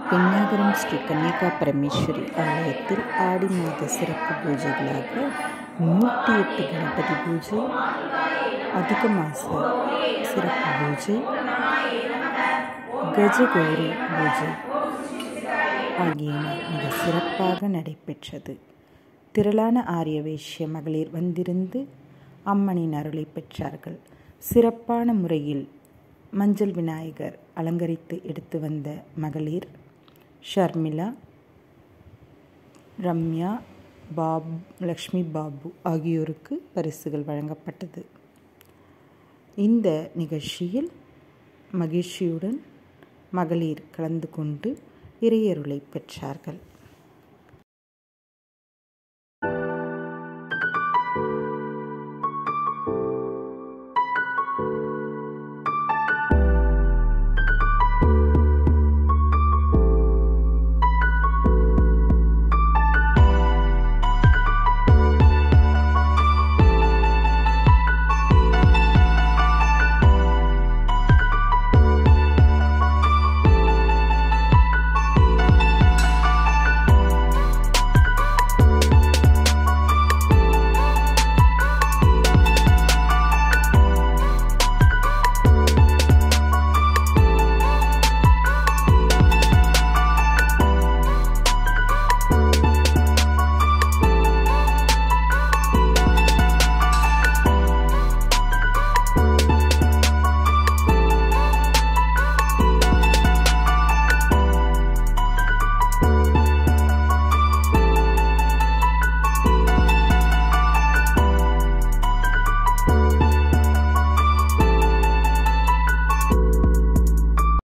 பெண்ணாகரம் ஸ்ரீ கன்னிகா பரமேஸ்வரி ஆலயத்தில் ஆடி மாத சிறப்பு பூஜைகளாக நூற்றி எட்டு கணபதி பூஜை அதிக மாச சிறப்பு பூஜை கஜகௌரி பூஜை ஆகியன மிக சிறப்பாக நடைபெற்றது திரளான ஆரிய வைஷ்ய மகளிர் வந்திருந்து அம்மனின் அருளை பெற்றார்கள் சிறப்பான முறையில் மஞ்சள் விநாயகர் அலங்கரித்து எடுத்து வந்த மகளிர் ஷர்மிளா ரம்யா பாப் லக்ஷ்மி பாபு ஆகியோருக்கு பரிசுகள் வழங்கப்பட்டது இந்த நிகழ்ச்சியில் மகிழ்ச்சியுடன் மகளிர் கலந்து கொண்டு இறையருளை பெற்றார்கள்